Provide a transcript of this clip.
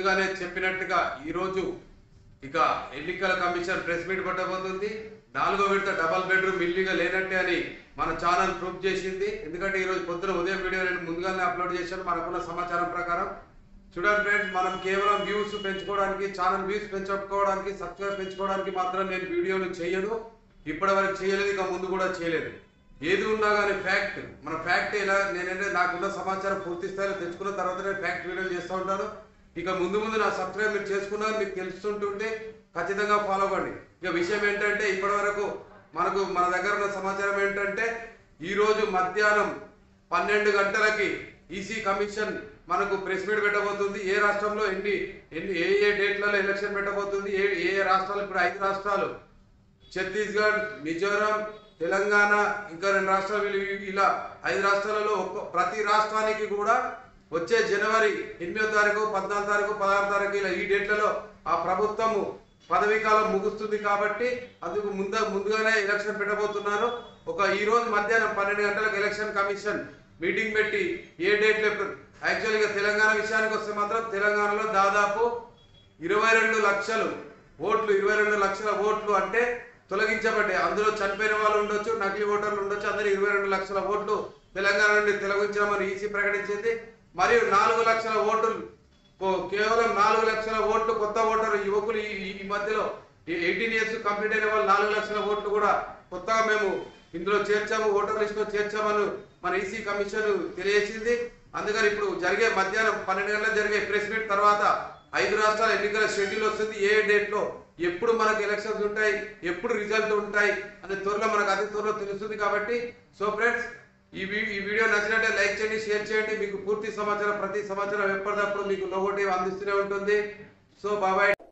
ముందుగానే చెప్పినట్టుగా ఈరోజు ఇక ఎన్నికల కమిషన్ ప్రెస్ మీట్ పెట్టబోతుంది నాలుగో విడత డబల్ బెడ్రూమ్ ఇల్లుగా లేనట్టే అని మన ఛానల్ ప్రూఫ్ చేసింది ఎందుకంటే ఈరోజు పొద్దున ఉదయం వీడియో నేను ముందుగానే అప్లోడ్ చేశాను మనకున్న సమాచారం ప్రకారం చూడండి ఫ్రెండ్స్ మనం కేవలం వ్యూస్ పెంచుకోవడానికి ఛానల్ వ్యూస్ పెంచుకోవడానికి సబ్స్క్రైబ్ పెంచుకోవడానికి మాత్రం నేను వీడియోలు చేయను ఇప్పటి వరకు చేయలేదు ఇక ముందు కూడా చేయలేదు ఏది ఉన్నా కానీ ఫ్యాక్ట్ మన ఫ్యాక్ట్ ఎలా నేనంటే నాకున్న సమాచారం పూర్తి స్థాయిలో తెచ్చుకున్న తర్వాత నేను ఫ్యాక్ట్ వీడియోలు చేస్తూ ఉంటాను ఇక ముందు ముందు నా సబ్స్క్రైబ్ మీరు చేసుకున్నారు మీకు తెలుస్తుంటుంటే ఖచ్చితంగా ఫాలో అవ్వండి ఇక విషయం ఏంటంటే ఇప్పటి వరకు మనకు మన దగ్గర ఉన్న సమాచారం ఏంటంటే ఈ రోజు మధ్యాహ్నం పన్నెండు గంటలకి ఈసీ కమిషన్ మనకు ప్రెస్ మీట్ పెట్టబోతుంది ఏ రాష్ట్రంలో ఎన్ని ఎన్ని ఏ ఏ డేట్లలో ఎలక్షన్ పెట్టబోతుంది ఏ ఏ రాష్ట్రాలు ఇప్పుడు ఐదు రాష్ట్రాలు ఛత్తీస్గఢ్ మిజోరాం తెలంగాణ ఇంకా రెండు రాష్ట్రాలు వీళ్ళు ఇలా ఐదు రాష్ట్రాలలో ఒక్క ప్రతి రాష్ట్రానికి కూడా వచ్చే జనవరి ఎనిమిదో తారీఖు పద్నాలుగు తారీఖు పదహారు తారీఖు ఇలా ఈ డేట్లలో ఆ ప్రభుత్వము పదవీ కాలం ముగుస్తుంది కాబట్టి అందుకు ముంద ముందుగానే ఎలక్షన్ పెట్టబోతున్నారు ఒక ఈ రోజు మధ్యాహ్నం పన్నెండు గంటలకు ఎలక్షన్ కమిషన్ మీటింగ్ పెట్టి ఏ డేట్లో యాక్చువల్గా తెలంగాణ విషయానికి వస్తే మాత్రం తెలంగాణలో దాదాపు ఇరవై రెండు లక్షలు ఓట్లు ఇరవై రెండు లక్షల ఓట్లు అంటే తొలగించబడ్డాయి అందులో చనిపోయిన వాళ్ళు ఉండొచ్చు నకిలీ ఓటర్లు ఉండొచ్చు అందరూ ఇరవై రెండు లక్షల ఓట్లు తెలంగాణ నుండి తొలగించామని ఈసీ ప్రకటించింది మరియు నాలుగు లక్షల ఓట్లు కో- కేవలం నాలుగు లక్షల ఓట్లు కొత్త ఓటరు యువకులు ఈ ఈ- ఈ మధ్యలో ఎయిటీన్ ఇయర్స్ కంప్లీట్ అయిన వాళ్ళు నాలుగు లక్షల ఓట్లు కూడా కొత్తగా మేము ఇందులో చేర్చాము ఓటర్ లిస్ట్ లో చేర్చామని మన ఈసీ కమిషన్ తెలియజేసింది అందుకని ఇప్పుడు జరిగే మధ్యాహ్నం పన్నెండు గంటలకు జరిగే ప్రెస్ మీట్ తర్వాత ఐదు రాష్ట్రాల ఎన్నికల షెడ్యూల్ వస్తుంది ఏ డేట్ లో ఎప్పుడు మనకు ఎలక్షన్స్ ఉంటాయి ఎప్పుడు రిజల్ట్ ఉంటాయి అనే త్వరలో మనకు అతి త్వరలో తెలుస్తుంది కాబట్టి సో ఫ్రెండ్స్ ఈ వీ- ఈ వీడియో నచ్చినట్టే లైక్ చేయండి షేర్ చేయండి మీకు పూర్తి సమాచారం ప్రతి సమాచారం ఎప్పటికప్పుడు మీకు లోగోటి అందిస్తూనే ఉంటుంది సో బాబాయ్